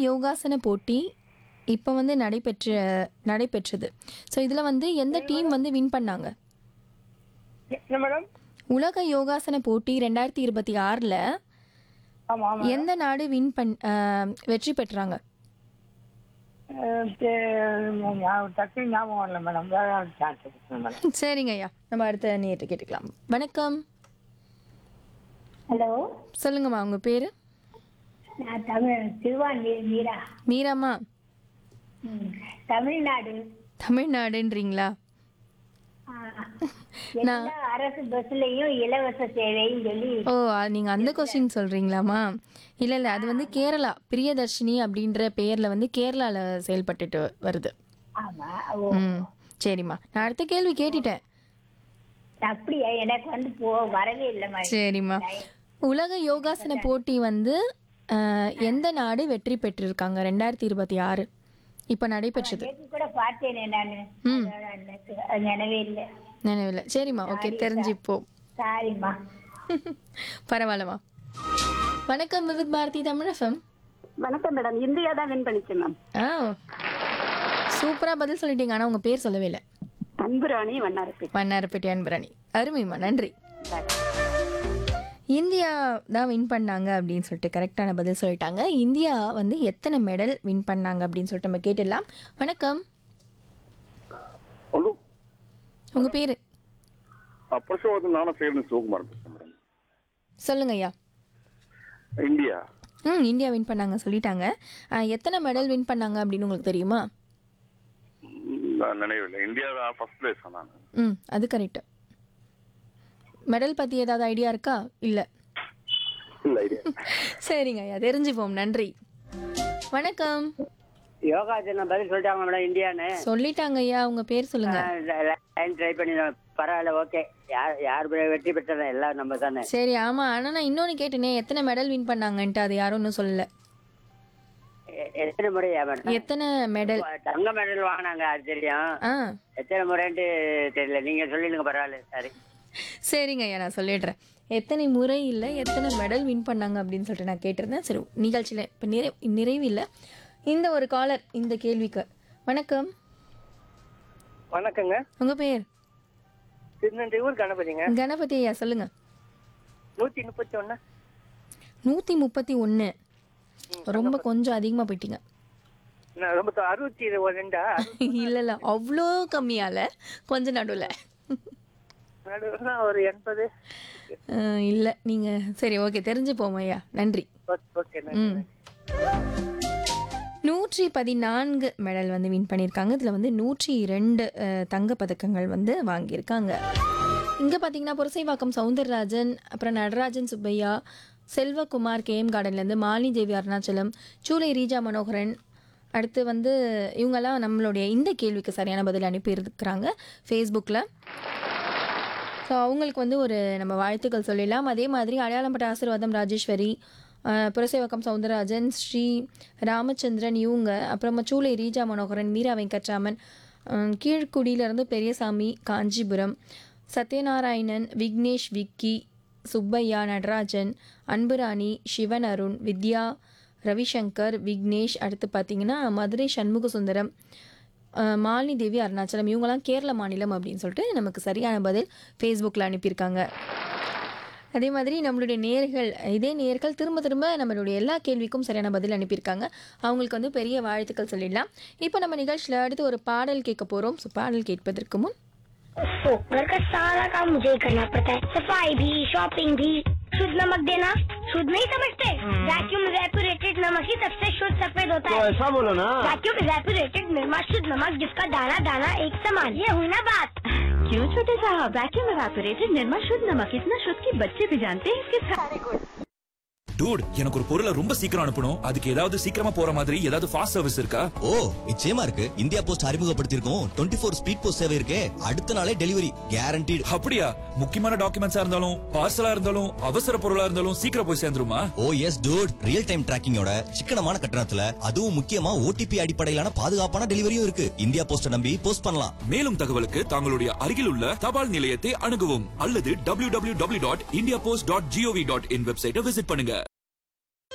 யோகாசன போட்டி இப்போ வந்து நடைபெற்ற நடைபெற்றது ஸோ இதில் வந்து எந்த டீம் வந்து வின் பண்ணாங்க என்ன மேடம் உலக யோகாசன போட்டி ரெண்டாயிரத்தி இருபத்தி ஆறில் ஆமா ஆமா எந்த நாடு வின் பண் அஹ், வெற்றி பெற்றாங்க அஹ் தே- ஞாபகம் டக்குனு ஞாபகம் வரல மேடம் வேற சான்ஸ் கொடுத்துருங்க மேடம் சரிங்க ஐயா நம்ம அடுத்த நேற்று கேட்டுக்கலாம் வணக்கம் ஹலோ சொல்லுங்கம்மா உங்கள் பேர் நான் தமிழ் திருவான்மீர் மீரா மீராம்மா ம், தமிழ்நாடு தமிழ்நாடுன்றீங்களா ஆ, எல்லா அரசு பஸ்லயும் இலவச சேவைன்னு சொல்லி ஓ நீங்கள் அந்த கொஸ்டின் சொல்கிறீங்களாம்மா இல்லை இல்லை அது வந்து கேரளா பிரியதர்ஷினி அப்படின்ற பேரில் வந்து கேரளாவில் செயல்பட்டுட்டு வருது ஆமா ஓ ம் சரிம்மா நான் அடுத்த கேள்வி கேட்டுட்டேன் அப்படியா எனக்கு வந்து போ வரவே இல்லை மாதிரி சரிம்மா உலக யோகாசன போட்டி வந்து அஹ், எந்த நாடு வெற்றி பெற்றிருக்காங்க ரெண்டாயிரத்தி இருபத்தி ஆறு இப்போ நடைபெற்றது நேத்து கூட பார்த்தேனே நானு அதான் எனக்கு அது நினைவே இல்லை நினைவில் சரிம்மா ஓகே தெரிஞ்சுப்போம் சாரிம்மா பரவாயில்லம்மா வணக்கம் விவித் பாரதி தமிழகம் வணக்கம் மேடம் இந்தியா தான் வின் பண்ணிச்சு மேம் ஆ சூப்பராக பதில் சொல்லிட்டீங்க ஆனால் உங்கள் பேர் சொல்லவே இல்லை அன்புராணி வண்ணாரப்பேட் மன்னார்பேட்டை அன்பரணி அருமைம்மா நன்றி இந்தியா தான் வின் பண்ணாங்க அப்படின்னு சொல்லிட்டு கரெக்டான பதில் சொல்லிட்டாங்க இந்தியா வந்து எத்தனை மெடல் வின் பண்ணாங்க அப்படின்னு சொல்லிட்டு நம்ம கேட்டுடலாம் வணக்கம் ஹலோ உங்கள் பேர் பரசுவாதம் நானும் சேவன் சிவகுமார் பேசுறேன் மேடம் சொல்லுங்க ஐயா இந்தியா ம் இந்தியா வின் பண்ணாங்க சொல்லிட்டாங்க ஆ, எத்தனை மெடல் வின் பண்ணாங்க அப்படின்னு உங்களுக்கு தெரியுமா ம், நான் நினைவில்லை இந்தியா ஃபர்ஸ்ட் பிளேஸ் நான் ம் அது கரெக்டு மெடல் பற்றி ஏதாவது ஐடியா இருக்கா இல்லை இல்ல ஐடியா சரிங்க ஐயா தெரிஞ்சுப்போம் நன்றி வணக்கம் யோகாசனம் பதில் சொல்லிட்டாங்க மேடம் இந்தியான்னு சொல்லிட்டாங்க ஐயா உங்க பேர் சொல்லுங்க லைன் ட்ரை பண்ணி நான் பரவாயில்ல ஓகே யார் யார் வெற்றி பெற்றதா எல்லாம் நம்ம தானே சரி ஆமா ஆனா நான் இன்னொன்னு கேட்டேனே எத்தனை மெடல் வின் பண்ணாங்கன்ட்டு அது யாரும் இன்னும் சொல்லல எ- எத்தனை முறையா மேடம் எத்தனை மெடல் தங்க மெடல் வாங்கினாங்க அது தெரியும் ஆ எத்தனை முறைன்ட்டு தெரியல நீங்க சொல்லிடுங்க பரவாயில்ல சரி சரிங்க ஐயா நான் சொல்லிடுறேன் எத்தனை முறை இல்லை எத்தனை மெடல் வின் பண்ணாங்க அப்படின்னு சொல்லிட்டு நான் கேட்டிருந்தேன் சரி நிகழ்ச்சியில் இப்போ நிறை நிறைவு இல்லை இந்த ஒரு காலர் இந்த கேள்விக்கு வணக்கம் வணக்கங்க உங்க பேர் திருநெல்வேலூர் கணபதிங்க கணபதி ஐயா சொல்லுங்க நூத்தி முப்பத்தி ஒண்ணு நூற்றி முப்பத்தி ஒன்று ரொம்ப கொஞ்சம் அதிகமாக போயிட்டீங்க நான் ரொம்ப தொ- அறுபத்தி இரு- ரெண்டா இல்லை இல்லை அவ்வளோ கம்மியால கொஞ்சம் நடுவில் நடுவுல ஒரு எண்பது இல்லை நீங்கள் சரி ஓகே தெரிஞ்சு போம் ஐயா நன்றி ஓகே ம் நூற்றி பதினான்கு மெடல் வந்து வின் பண்ணியிருக்காங்க இதில் வந்து நூற்றி இரண்டு தங்க பதக்கங்கள் வந்து வாங்கியிருக்காங்க இங்கே பார்த்தீங்கன்னா புரசைவாக்கம் சவுந்தரராஜன் அப்புறம் நடராஜன் சுப்பையா செல்வகுமார் கேஎம் கார்டன்லேருந்து மாலினி தேவி அருணாச்சலம் சூலை ரீஜா மனோகரன் அடுத்து வந்து இவங்கெல்லாம் நம்மளுடைய இந்த கேள்விக்கு சரியான பதில் அனுப்பியிருக்கிறாங்க ஃபேஸ்புக்கில் ஸோ அவங்களுக்கு வந்து ஒரு நம்ம வாழ்த்துக்கள் சொல்லிடலாம் அதே மாதிரி அடையாளம்பட்ட ஆசீர்வாதம் ராஜேஸ்வரி அஹ், புரசேவக்கம் சவுந்தரராஜன் ஸ்ரீ ராமச்சந்திரன் இவங்க அப்புறமா சூளை ரீஜா மனோகரன் மீரா வெங்கட்ராமன் அஹ், கீழ்குடியிலேருந்து பெரியசாமி காஞ்சிபுரம் சத்யநாராயணன் விக்னேஷ் விக்கி சுப்பையா நடராஜன் அன்புராணி சிவன் அருண் வித்யா ரவிசங்கர் விக்னேஷ் அடுத்து பார்த்தீங்கன்னா மதுரை சண்முக சுந்தரம் அஹ், மாலினி தேவி அருணாச்சலம் இவங்கெல்லாம் கேரள மாநிலம் அப்படின்னு சொல்லிட்டு நமக்கு சரியான பதில் ஃபேஸ்புக்கில் அனுப்பியிருக்காங்க அதே மாதிரி நம்மளுடைய நேர்கள் இதே நேர்கள் திரும்ப திரும்ப நம்மளுடைய எல்லா கேள்விக்கும் சரியான பதில் அனுப்பியிருக்காங்க அவங்களுக்கு வந்து பெரிய வாழ்த்துக்கள் சொல்லிடலாம் இப்போ நம்ம நிகழ்ச்சியில் அடுத்து ஒரு பாடல் கேட்க போகிறோம் ஸோ பாடல் கேட்பதற்கு முன் ओह, घर का सारा काम मुझे ही करना पड़ता है सफाई भी शॉपिंग भी शुद्ध नमक देना शुद्ध नहीं समझते वैक्यूम रेपुरेटेड नमक ही सबसे शुद्ध सफेद होता है ऐसा बोलो ना वैक्यूम रेपुरेटेड निर्मा शुद्ध नमक जिसका दाना दाना एक समान ये हुई ना बात क्यों छोटे साहब वैक्यूम एवापोरेटेड निर्मा शुद्ध नमक इतना शुद्ध कि बच्चे भी जानते हैं इसके सारे டூட் எனக்கு ஒரு பொருளை ரொம்ப சீக்கிரம் அனுப்பணும் அதுக்கு ஏதாவது சீக்கிரமா போற மாதிரி ஏதாவது ஃபாஸ்ட் சர்வீஸ் இருக்கா ஓ நிச்சயமா இருக்கு இந்தியா போஸ்ட் அறிமுகப்படுத்தியிருக்கோம் டுவெண்ட்டி ஃபோர் ஸ்பீட் போஸ்ட் சேவை இருக்கே அடுத்த நாளே டெலிவரி கேரண்டீடு அப்படியா முக்கியமான டாக்குமெண்ட்ஸா இருந்தாலும் பார்சலா இருந்தாலும் அவசர பொருளா இருந்தாலும் சீக்கிரம் போய் சேர்ந்துருமா oh yes dude real time டிராக்கிங்கோட சிக்கனமான கட்டணத்துல அதுவும் முக்கியமா ஓடிபி அடிப்படையிலான பாதுகாப்பான டெலிவரியும் இருக்கு இந்தியா போஸ்ட நம்பி போஸ்ட் பண்ணலாம் மேலும் தகவலுக்கு தங்களுடைய அருகில் உள்ள தபால் நிலையத்தை அணுகவும் அல்லது www.indiapost.gov.in டாட் வெப்சைட்டை விசிட் பண்ணுங்க